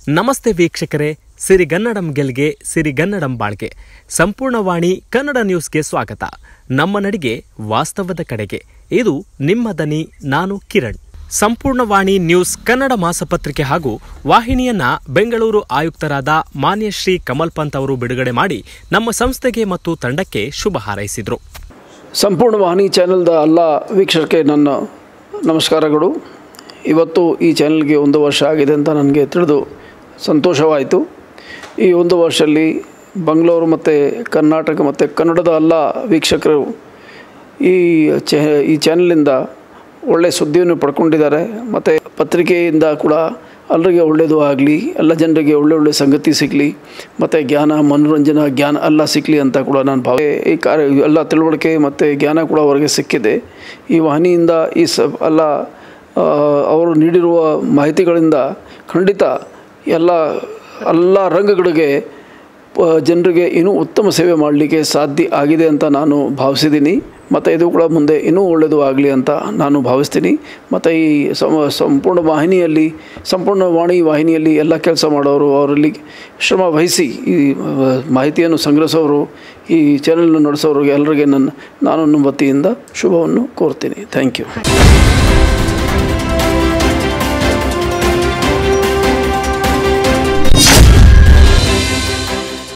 ನಮಸ್ತೆ ವೀಕ್ಷಕರೇ ಸಿರಿಗನ್ನಡಂ ಗೆಲ್ಗೆ ಸಿರಿಗನ್ನಡಂ ಬಾಳ್ಗೆ ಸಂಪೂರ್ಣವಾಣಿ ಕನ್ನಡ ನ್ಯೂಸ್ಗೆ ಸ್ವಾಗತ ನಮ್ಮ ನಡಿಗೆ ವಾಸ್ತವದ ಕಡೆಗೆ ಇದು ನಿಮ್ಮ ದನಿ ನಾನು ಕಿರಣ್ ಸಂಪೂರ್ಣವಾಣಿ ನ್ಯೂಸ್ ಕನ್ನಡ ಮಾಸಪತ್ರಿಕೆ ಹಾಗೂ ವಾಹಿನಿಯನ್ನ ಬೆಂಗಳೂರು ಆಯುಕ್ತರಾದ ಮಾನ್ಯ ಶ್ರೀ ಕಮಲ್ ಪಂತ್ ಅವರು ಬಿಡುಗಡೆ ಮಾಡಿ ನಮ್ಮ ಸಂಸ್ಥೆಗೆ ಮತ್ತು ತಂಡಕ್ಕೆ ಶುಭ ಹಾರೈಸಿದರು ಸಂಪೂರ್ಣ ವಾಹಿನಿ ಚಾನೆಲ್ದ ಎಲ್ಲ ವೀಕ್ಷಕರಿಗೆ ನನ್ನ ನಮಸ್ಕಾರಗಳು ಇವತ್ತು ಈ ಚಾನೆಲ್ಗೆ ಒಂದು ವರ್ಷ ಆಗಿದೆ ಅಂತ ನನಗೆ ತಿಳಿದು ಸಂತೋಷವಾಯಿತು ಈ ಒಂದು ವರ್ಷದಲ್ಲಿ ಬೆಂಗಳೂರು ಮತ್ತು ಕರ್ನಾಟಕ ಮತ್ತು ಕನ್ನಡದ ಎಲ್ಲ ವೀಕ್ಷಕರು ಈ ಚೆ ಈ ಚಾನಲಿಂದ ಒಳ್ಳೆಯ ಸುದ್ದಿಯನ್ನು ಪಡ್ಕೊಂಡಿದ್ದಾರೆ ಮತ್ತು ಪತ್ರಿಕೆಯಿಂದ ಕೂಡ ಎಲ್ಲರಿಗೆ ಒಳ್ಳೆಯದು ಆಗಲಿ ಎಲ್ಲ ಜನರಿಗೆ ಒಳ್ಳೆ ಒಳ್ಳೆ ಸಂಗತಿ ಸಿಗಲಿ ಮತ್ತು ಜ್ಞಾನ ಮನೋರಂಜನಾ ಜ್ಞಾನ ಎಲ್ಲ ಸಿಗಲಿ ಅಂತ ಕೂಡ ನಾನು ಭಾವ ಈ ಕಾರ್ಯ ಎಲ್ಲ ತಿಳುವಳಿಕೆ ಮತ್ತು ಜ್ಞಾನ ಕೂಡ ಅವರಿಗೆ ಸಿಕ್ಕಿದೆ ಈ ವಾಹಿನಿಯಿಂದ ಈ ಸ ಎಲ್ಲ ಆ, ಅವರು ನೀಡಿರುವ ಮಾಹಿತಿಗಳಿಂದ ಖಂಡಿತ ಎಲ್ಲ ಎಲ್ಲ ರಂಗಗಳಿಗೆ ಪ- ಜನರಿಗೆ ಇನ್ನೂ ಉತ್ತಮ ಸೇವೆ ಮಾಡಲಿಕ್ಕೆ ಸಾಧ್ಯ ಆಗಿದೆ ಅಂತ ನಾನು ಭಾವಿಸಿದ್ದೀನಿ ಮತ್ತು ಇದು ಕೂಡ ಮುಂದೆ ಇನ್ನೂ ಒಳ್ಳೆಯದು ಆಗಲಿ ಅಂತ ನಾನು ಭಾವಿಸ್ತೀನಿ ಮತ್ತು ಈ ಸಮ ಸಂಪೂರ್ಣ ವಾಹಿನಿಯಲ್ಲಿ ಸಂಪೂರ್ಣ ವಾಣಿ ವಾಹಿನಿಯಲ್ಲಿ ಎಲ್ಲ ಕೆಲಸ ಮಾಡೋರು ಅವರಲ್ಲಿ ಶ್ರಮ ವಹಿಸಿ ಈ ಆ, ಮಾಹಿತಿಯನ್ನು ಸಂಗ್ರಹಿಸೋರು ಈ ಚಾನೆಲ್ನ ನಡೆಸೋರಿಗೆ ಎಲ್ಲರಿಗೆ ನನ್ನ ನಾನು ನನ್ನ ವತಿಯಿಂದ ಶುಭವನ್ನು ಕೋರ್ತೀನಿ ಥ್ಯಾಂಕ್ ಯು